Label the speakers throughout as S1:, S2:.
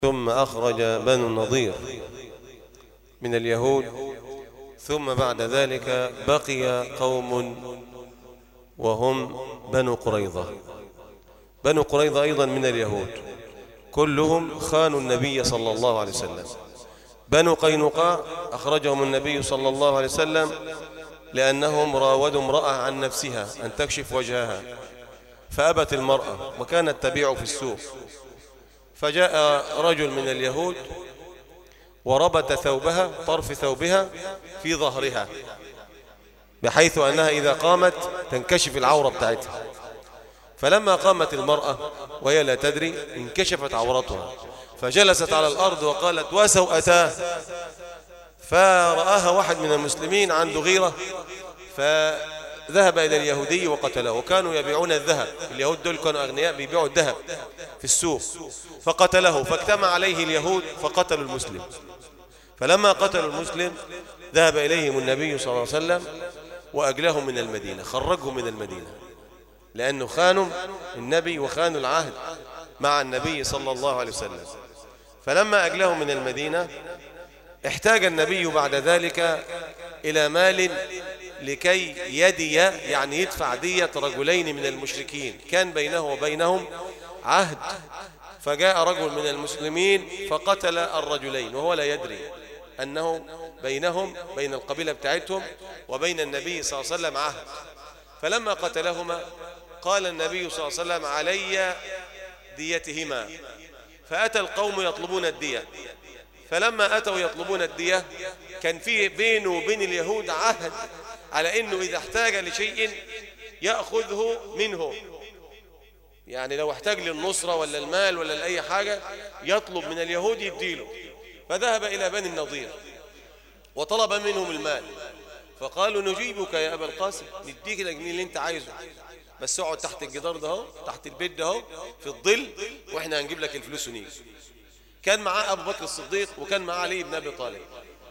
S1: ثم أخرج بنو النضير من اليهود ثم بعد ذلك بقي قوم وهم بنو قريظة بنو قريظة أيضا من اليهود كلهم خانوا النبي صلى الله عليه وسلم بنو قينقاع أخرجهم النبي صلى الله عليه وسلم لأنهم راودوا امرأة عن نفسها أن تكشف وجهها فأبت المرأة وكانت تبيع في السوق فجاء رجل من اليهود وربط ثوبها طرف ثوبها في ظهرها بحيث أنها إذا قامت تنكشف العورة بتاعتها فلما قامت المرأة وهي لا تدري انكشفت عورتها فجلست على الأرض وقالت وسوءتاه فرآها واحد من المسلمين عنده غيرة فذهب إلى اليهودي وقتله وكانوا يبيعون الذهب اليهود دول كانوا أغنياء بيبيعوا الذهب في السوق فقتله فاجتمع عليه اليهود فقتلوا المسلم فلما قتلوا المسلم ذهب إليهم النبي صلى الله عليه وسلم وأجلهم من المدينة خرجهم من المدينة لأنه خانوا النبي وخانوا العهد مع النبي صلى الله عليه وسلم فلما أجلهم من المدينة احتاج النبي بعد ذلك إلى مال لكي يدي يعني يدفع دية رجلين من المشركين كان بينه وبينهم عهد فجاء رجل من المسلمين فقتل الرجلين وهو لا يدري أنه بينهم بين القبيلة بتاعتهم وبين النبي صلى الله عليه وسلم عهد فلما قتلهما قال النبي صلى الله عليه وسلم علي ديتهما فأتى القوم يطلبون الدية فلما أتوا يطلبون الدية كان في بينه وبين اليهود عهد على أنه إذا احتاج لشيء يأخذه منه يعني لو احتاج للنصرة ولا المال ولا لأي حاجة يطلب من اليهود يديله فذهب إلى بني النضير وطلب منهم المال فقالوا نجيبك يا أبا القاسم نديك الجنيه اللي انت عايزه بس اقعد تحت الجدار ده اهو تحت البيت ده اهو في الظل واحنا هنجيب لك الفلوس ونيجي كان معاه أبو بكر الصديق وكان معاه علي بن أبي طالب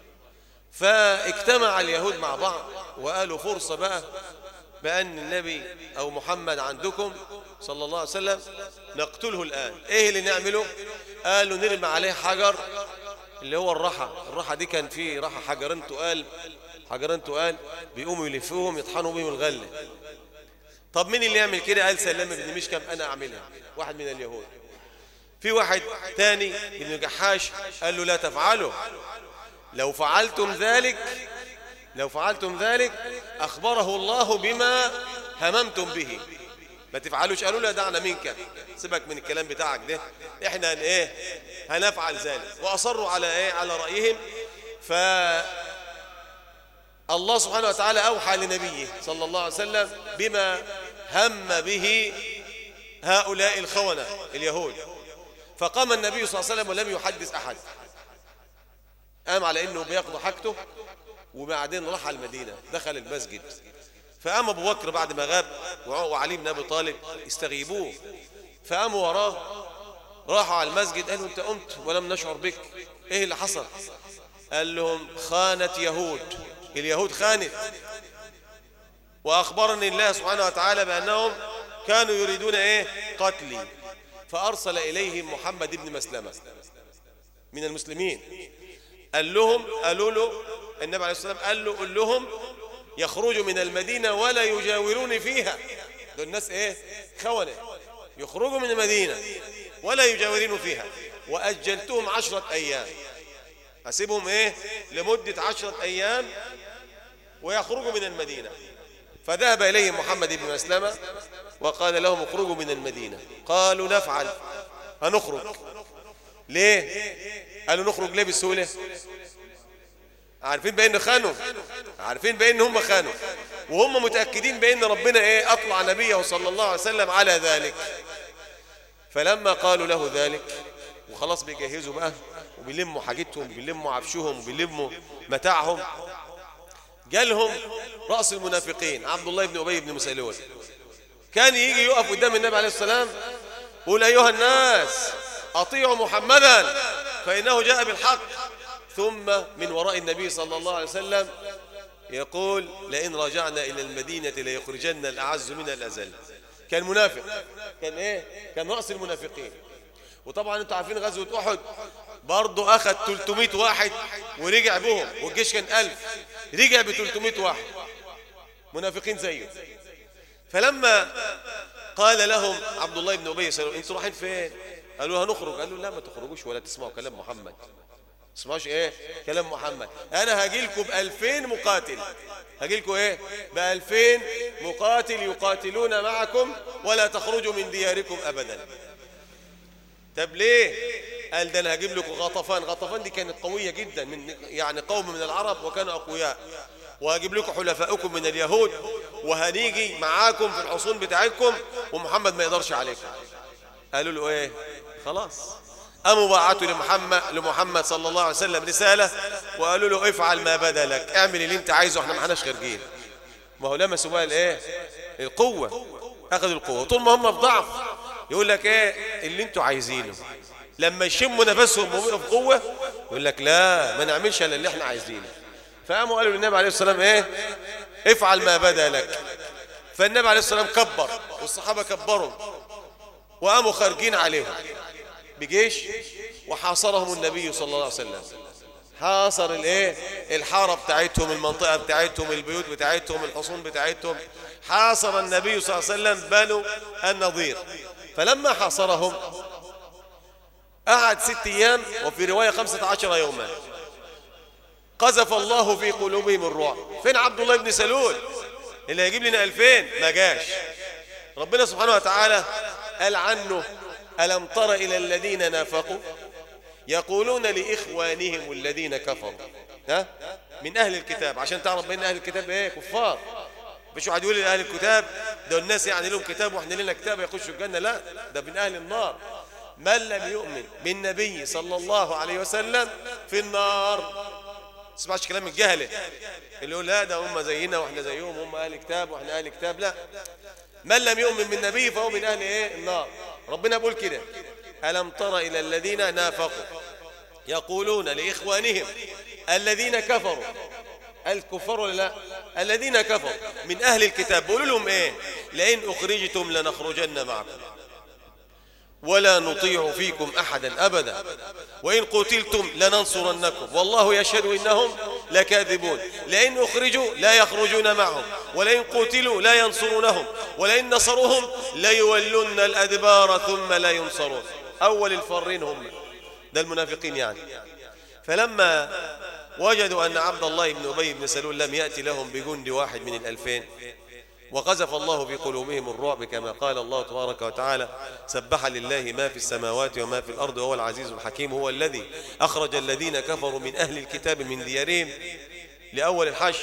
S1: فاجتمع اليهود مع بعض وقالوا فرصة بقى بأن النبي أو محمد عندكم صلى الله عليه وسلم نقتله الآن إيه اللي نعمله قالوا نرمي عليه حجر اللي هو الرحى الرحى دي كان فيه رحى حجرين تقال حجرين تقال بيقوموا يلفوهم يطحنوا بيهم الغلة طب مين اللي يعمل كده قال سلام بن مشكم أنا أعملها واحد من اليهود في واحد تاني ابن جحاش قال له لا تفعلوا لو فعلتم ذلك لو فعلتم ذلك أخبره الله بما هممتم به ما تفعلوش قالوا لا دعنا منك سيبك من الكلام بتاعك ده احنا ايه هنفعل ذلك واصروا على ايه على رايهم ف الله سبحانه وتعالى اوحى لنبيه صلى الله عليه وسلم بما هم به هؤلاء الخونه اليهود فقام النبي صلى الله عليه وسلم ولم يحدث احد قام على انه بيقضي حاجته وبعدين راح على المدينه دخل المسجد فقام ابو بكر بعد ما غاب وعلي بن ابي طالب استغيبوه فقاموا وراه راحوا على المسجد قالوا انت قمت ولم نشعر بك ايه اللي حصل قال لهم خانت يهود اليهود خانت واخبرني الله سبحانه وتعالى بانهم كانوا يريدون ايه قتلي فارسل اليهم محمد بن مسلمه من المسلمين قال لهم قالوا له النبي عليه الصلاه والسلام قال له قل لهم يخرجوا من المدينة ولا يجاوروني فيها دول الناس ايه خونة يخرجوا من المدينة ولا يجاورون فيها وأجلتهم عشرة أيام أسيبهم ايه لمدة عشرة أيام ويخرجوا من المدينة فذهب إليهم محمد بن مسلمة وقال لهم اخرجوا من المدينة قالوا نفعل هنخرج ليه قالوا نخرج ليه بالسهولة عارفين بأن خانوا عارفين بأن هم خانوا وهم متأكدين بأن ربنا إيه أطلع نبيه صلى الله عليه وسلم على ذلك فلما قالوا له ذلك وخلاص بيجهزوا بقى وبيلموا حاجتهم وبيلموا عفشهم وبيلموا متاعهم جالهم رأس المنافقين عبد الله بن أبي بن مسلول كان يجي يقف قدام النبي عليه السلام يقول أيها الناس أطيعوا محمدا فإنه جاء بالحق ثم من وراء النبي صلى الله عليه وسلم يقول لئن رجعنا إلى المدينة ليخرجن الأعز من الأزل كان منافق كان إيه كان رأس المنافقين وطبعا انتوا عارفين غزوة أحد برضه أخذ 300 واحد ورجع بهم والجيش كان 1000 رجع ب 300 واحد منافقين زيه فلما قال لهم عبد الله بن أبي سألوا انتوا رايحين فين قالوا هنخرج قالوا لا ما تخرجوش ولا تسمعوا كلام محمد تسمعوش ايه كلام محمد انا هاجي لكم ب 2000 مقاتل هاجي لكم ايه ب 2000 مقاتل يقاتلون معكم ولا تخرجوا من دياركم ابدا طب ليه قال ده انا هجيب لكم غطفان غطفان دي كانت قويه جدا من يعني قوم من العرب وكانوا اقوياء وهجيب لكم حلفاؤكم من اليهود وهنيجي معاكم في الحصون بتاعتكم ومحمد ما يقدرش عليكم قالوا له ايه خلاص قاموا بعتوا لمحمد لمحمد صلى الله عليه وسلم رساله وقالوا له افعل ما بدا لك اعمل اللي انت عايزه احنا ما احناش خارجين ما هو لمسوا بقى الايه القوه اخذوا القوه طول ما هم في ضعف يقول لك ايه اللي انتوا عايزينه لما يشموا نفسهم وهم في قوه يقول لك لا ما نعملش الا اللي احنا عايزينه فقاموا قالوا للنبي عليه الصلاه والسلام ايه افعل ما بدا لك فالنبي عليه الصلاه والسلام كبر والصحابه كبروا وقاموا خارجين عليهم بجيش وحاصرهم النبي صلى الله عليه وسلم حاصر الايه الحاره بتاعتهم المنطقه بتاعتهم البيوت بتاعتهم الحصون بتاعتهم حاصر النبي صلى الله عليه وسلم بنو النضير فلما حاصرهم قعد ست ايام وفي روايه خمسة عشر يوما قذف الله في قلوبهم الرعب فين عبد الله بن سلول اللي هيجيب لنا ألفين ما جاش ربنا سبحانه وتعالى قال عنه ألم تر إلى الذين نافقوا يقولون لإخوانهم الذين كفروا ها من أهل الكتاب عشان تعرف بين أهل الكتاب إيه كفار مش واحد يقول لأهل الكتاب ده الناس يعني لهم كتاب واحنا لنا كتاب يخشوا الجنة لا ده من أهل النار من لم يؤمن بالنبي صلى الله عليه وسلم في النار تسمعش كلام الجهله اللي يقول لا ده هم زينا واحنا زيهم هم اهل كتاب واحنا اهل كتاب لا من لم يؤمن بالنبي فهو من اهل ايه النار ربنا بيقول كده الم تر الى الذين نافقوا يقولون لاخوانهم الذين كفروا الكفار ولا لا الذين كفروا من اهل الكتاب بيقولوا لهم ايه لئن اخرجتم لنخرجن معكم ولا نطيع فيكم أحدا أبدا وإن قتلتم لننصرنكم والله يشهد إنهم لكاذبون لئن أخرجوا لا يخرجون معهم ولئن قتلوا لا ينصرونهم ولئن نصروهم ليولن الأدبار ثم لا ينصرون أول الفرين هم ده المنافقين يعني فلما وجدوا أن عبد الله بن أبي بن سلول لم يأتي لهم بجند واحد من الألفين وقذف الله في قلوبهم الرعب كما قال الله تبارك وتعالى سبح لله ما في السماوات وما في الأرض وهو العزيز الحكيم هو الذي أخرج الذين كفروا من أهل الكتاب من ديارهم لأول الحشر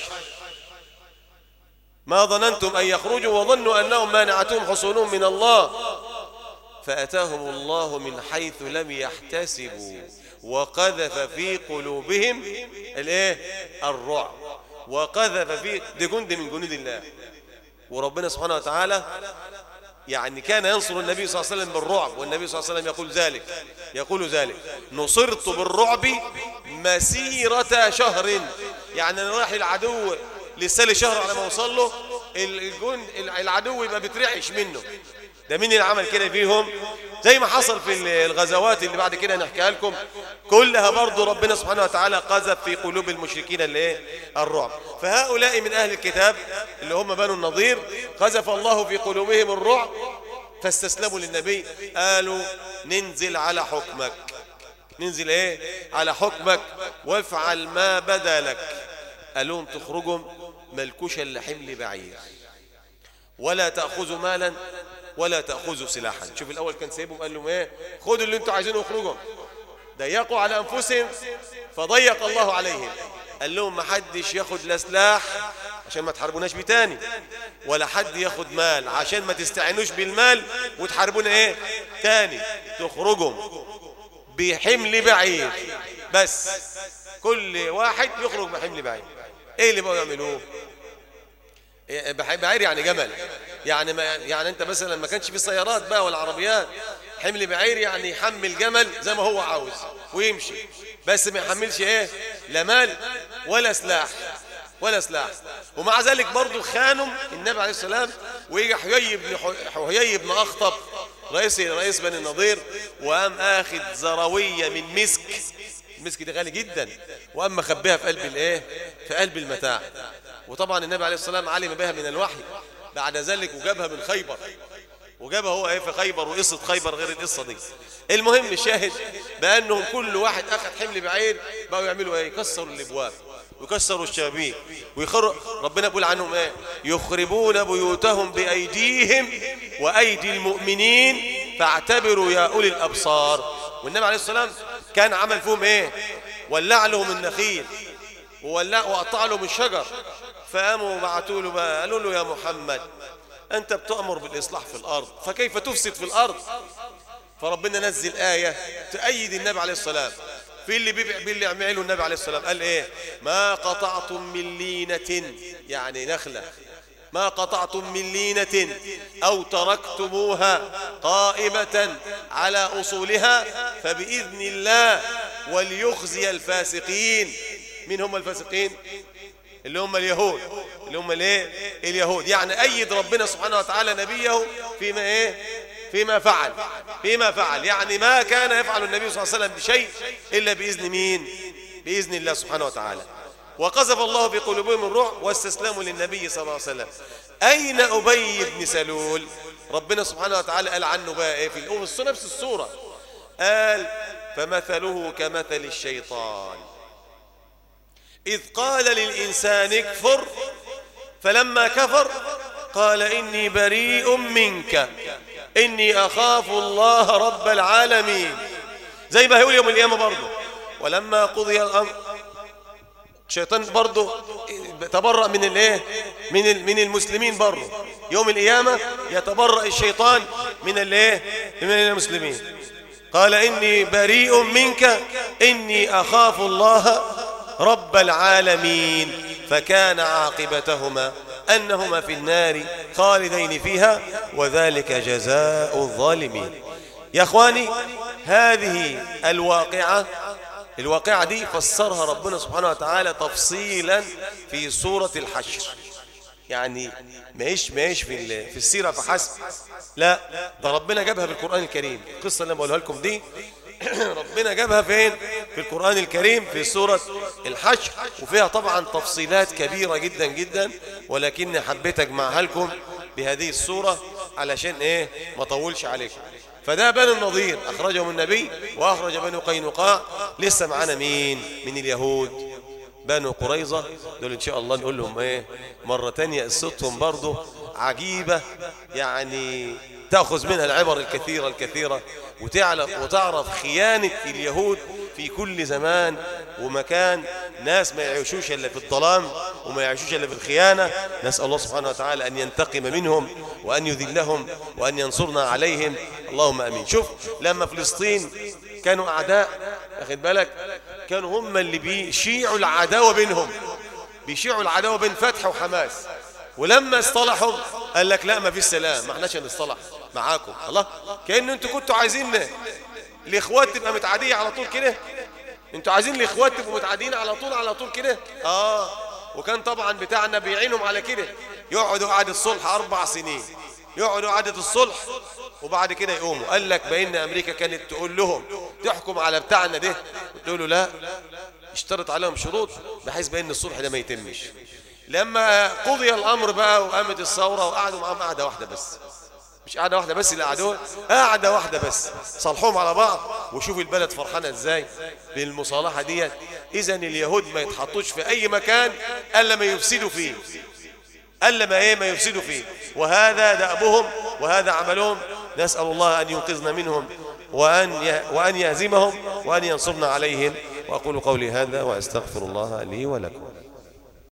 S1: ما ظننتم أن يخرجوا وظنوا أنهم مانعتهم حصولهم من الله فأتاهم الله من حيث لم يحتسبوا وقذف في قلوبهم الايه الرعب وقذف في دي جند من جنود الله وربنا سبحانه وتعالى يعني كان ينصر النبي صلى الله عليه وسلم بالرعب والنبي صلى الله عليه وسلم يقول ذلك يقول ذلك نصرت بالرعب مسيرة شهر يعني أنا رايح العدو لسه لي شهر على ما اوصل له الجن العدو يبقى بترعش منه ده مين اللي عمل كده فيهم زي ما حصل في الغزوات اللي بعد كده نحكيها لكم كلها برضو ربنا سبحانه وتعالى قذف في قلوب المشركين اللي ايه الرعب فهؤلاء من اهل الكتاب اللي هم بنو النضير قذف الله في قلوبهم الرعب فاستسلموا للنبي قالوا ننزل على حكمك ننزل ايه على حكمك وافعل ما بدا لك قال لهم تخرجوا ملكوش الا حمل بعير ولا تاخذوا مالا ولا تاخذوا سلاحا شوف الاول كان سايبهم قال لهم ايه خدوا اللي انتوا عايزينه واخرجوا ضيقوا على انفسهم فضيق الله عليهم قال لهم ما حدش ياخد لا سلاح عشان ما تحاربوناش بيه تاني ولا حد ياخد مال عشان ما تستعينوش بالمال وتحاربونا ايه تاني تخرجوا بحمل بعير بس كل واحد يخرج بحمل بعير ايه اللي بقوا يعملوه إيه بعير يعني جمل يعني ما يعني انت مثلا ما كانش في سيارات بقى ولا عربيات حمل بعير يعني يحمل جمل زي ما هو عاوز ويمشي بس ما يحملش ايه لا مال ولا سلاح ولا سلاح ومع ذلك برضه خانوا النبي عليه السلام ويجي حيي بن حيي بن اخطب رئيس رئيس بني النضير وقام اخد زرويه من مسك المسك ده غالي جدا وقام مخبيها في قلب الايه في قلب المتاع وطبعا النبي عليه الصلاه والسلام علم بها من الوحي بعد ذلك وجابها من خيبر وجابها هو ايه في خيبر وقصه خيبر غير القصه دي المهم الشاهد بانهم كل واحد اخذ حمل بعير بقوا يعملوا ايه يكسروا الابواب ويكسروا الشبابيك ويخروا ربنا بيقول عنهم ايه يخربون بيوتهم بايديهم وايدي المؤمنين فاعتبروا يا اولي الابصار والنبي عليه الصلاه والسلام كان عمل فيهم ايه ولع لهم النخيل وولع وقطع لهم الشجر فقاموا بعتوا له بقى قالوا له يا محمد انت بتأمر بالاصلاح في الارض فكيف تفسد في الارض فربنا نزل آية تأيد النبي عليه الصلاة في اللي بيبيع باللي عمله النبي عليه الصلاة قال ايه ما قطعتم من لينة يعني نخلة ما قطعتم من لينة أو تركتموها قائمة على أصولها فبإذن الله وليخزي الفاسقين من هم الفاسقين اللي هم اليهود اللي هم الايه اليهود يعني أيد ربنا سبحانه وتعالى نبيه فيما ايه فيما فعل فيما فعل يعني ما كان يفعل النبي صلى الله عليه وسلم بشيء إلا بإذن مين بإذن الله سبحانه وتعالى وقذف الله في قلوبهم الرعب واستسلموا للنبي صلى الله عليه وسلم أين أبي بن سلول ربنا سبحانه وتعالى قال عنه بقى إيه في الأول السنة نفس السورة قال فمثله كمثل الشيطان إذ قال للإنسان اكفر فلما كفر قال إني بريء منك إني أخاف الله رب العالمين زي ما هيقول يوم القيامة برضه ولما قضي الأمر الشيطان برضه تبرأ من الايه من من المسلمين برضه يوم القيامة يتبرأ الشيطان من الايه من المسلمين قال إني بريء منك إني أخاف الله رب العالمين فكان عاقبتهما أنهما في النار خالدين فيها وذلك جزاء الظالمين يا أخواني هذه الواقعة الواقعة دي فسرها ربنا سبحانه وتعالى تفصيلا في سورة الحشر يعني ماهيش ماهيش في في السيرة فحسب لا ده ربنا جابها بالقرآن الكريم القصة اللي أنا بقولها لكم دي ربنا جابها فين في القرآن الكريم في سورة الحشر وفيها طبعا تفصيلات كبيرة جدا جدا ولكني حبيت أجمعها لكم بهذه السورة علشان إيه ما طولش عليكم فده بنو النضير أخرجهم النبي وأخرج بنو قينقاع لسه معانا مين من اليهود بنو قريظة دول إن شاء الله نقول لهم إيه مرة تانية قصتهم برضه عجيبة يعني تأخذ منها العبر الكثيرة الكثيرة وتعرف, وتعرف خيانة اليهود في كل زمان ومكان ناس ما يعيشوش إلا في الظلام وما يعيشوش إلا في الخيانة نسأل الله سبحانه وتعالى أن ينتقم منهم وأن يذلهم وأن ينصرنا عليهم اللهم أمين شوف لما فلسطين كانوا أعداء أخذ بالك كانوا هم اللي بيشيعوا العداوة بينهم بيشيعوا العداوة بين فتح وحماس ولما اصطلحوا قال لك لا ما فيش سلام ما احناش هنصطلح معاكم الله كأن انتوا كنتوا عايزين الاخوات تبقى متعادية على طول كده انتوا عايزين الاخوات تبقوا متعادين على طول على طول كده اه وكان طبعا بتاعنا بيعينهم على كده يقعدوا قعدة الصلح اربع سنين يقعدوا قعدة الصلح وبعد كده يقوموا قال لك بان امريكا كانت تقول لهم تحكم على بتاعنا ده تقول له لا اشترط عليهم شروط بحيث بان الصلح ده ما يتمش لما قضي الامر بقى وقامت الثوره وقعدوا معاهم قعده واحده بس مش قعده واحده بس اللي قعدوها قعده واحده بس صالحوهم على بعض وشوف البلد فرحانه ازاي بالمصالحه ديت اذا اليهود ما يتحطوش في اي مكان الا ما يفسدوا فيه الا ما ايه ما يفسدوا فيه وهذا دأبهم وهذا عملهم نسأل الله أن ينقذنا منهم وأن وأن يهزمهم وأن ينصرنا عليهم وأقول قولي هذا وأستغفر الله لي ولكم